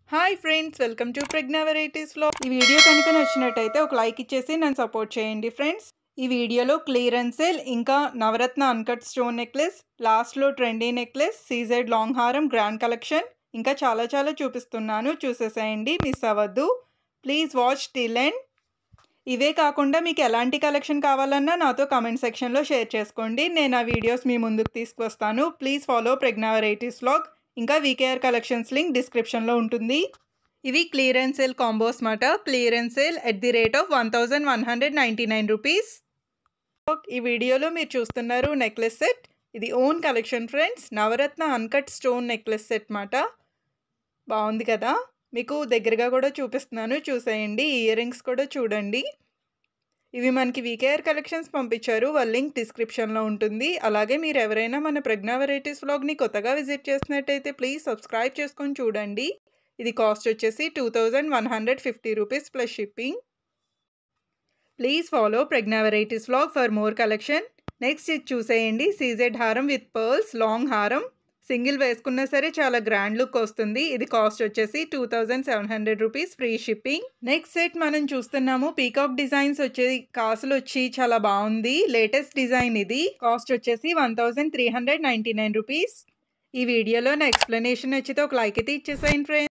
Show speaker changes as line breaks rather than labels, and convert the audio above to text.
hi friends welcome to Pragna వెరైటీస్లో ఈ video కనుక నచ్చినట్టయితే ఒక లైక్ ఇచ్చేసి నన్ను సపోర్ట్ చేయండి ఫ్రెండ్స్ ఈ వీడియోలో క్లియరెన్స్ సేల్ ఇంకా నవరత్న అన్కట్ స్టోన్ నెక్లెస్ లాస్ట్లో ట్రెండీ నెక్లెస్ సీజెడ్ లాంగ్ హారం గ్రాండ్ కలెక్షన్ ఇంకా చాలా చాలా చూపిస్తున్నాను చూసేసేయండి మిస్ అవ్వద్దు ప్లీజ్ వాచ్ టిల్ ఎండ్ ఇవే కాకుండా మీకు ఎలాంటి కలెక్షన్ కావాలన్నా నాతో కామెంట్ సెక్షన్లో షేర్ చేసుకోండి నేను ఆ వీడియోస్ మీ ముందుకు తీసుకొస్తాను please follow Pragna varieties vlog ఇంకా వీకేఆర్ కలెక్షన్స్ లింక్ డిస్క్రిప్షన్లో ఉంటుంది ఇవి క్లియరెన్స్ సేల్ కాంబోస్ మాట clearance sale at the rate of one thousand one hundred ninety nine rupees ఈ వీడియోలో మీరు చూస్తున్నారు నెక్లెస్ సెట్ ఇది own collection friends Navaratna uncut stone necklace set మాట బాగుంది కదా మీకు దగ్గరగా కూడా చూపిస్తున్నాను చూసేయండి ఇయర్ రింగ్స్ కూడా చూడండి ఇవి మనకి వీకేఆర్ కలెక్షన్స్ పంపించారు వాళ్ళ లింక్ డిస్క్రిప్షన్లో ఉంటుంది అలాగే మీరు ఎవరైనా మన ప్రజ్ఞా వెరైటీస్ వ్లాగ్ని కొత్తగా విజిట్ చేసినట్టయితే ప్లీజ్ సబ్స్క్రైబ్ చేసుకొని చూడండి ఇది కాస్ట్ వచ్చేసి two thousand one hundred fifty rupees plus shipping please follow Pragna varieties vlog for more collection next ఇది చూసేయండి సీజెడ్ హారం విత్ పర్ల్స్ లాంగ్ హారం సింగిల్ వేసుకున్నా సరే చాలా గ్రాండ్ లుక్ వస్తుంది ఇది కాస్ట్ వచ్చేసి two thousand seven hundred rupees free shipping next set మనం చూస్తున్నాము పీకాక్ డిజైన్స్ వచ్చే కాసులు వచ్చి చాలా బాగుంది లేటెస్ట్ డిజైన్ ఇది కాస్ట్ వచ్చేసి one thousand three hundred ninety nine rupees ఈ వీడియోలో నా ఎక్స్ప్లెనేషన్ నచ్చితే ఒక లైక్ అయితే ఇచ్చేసాయండి ఫ్రెండ్స్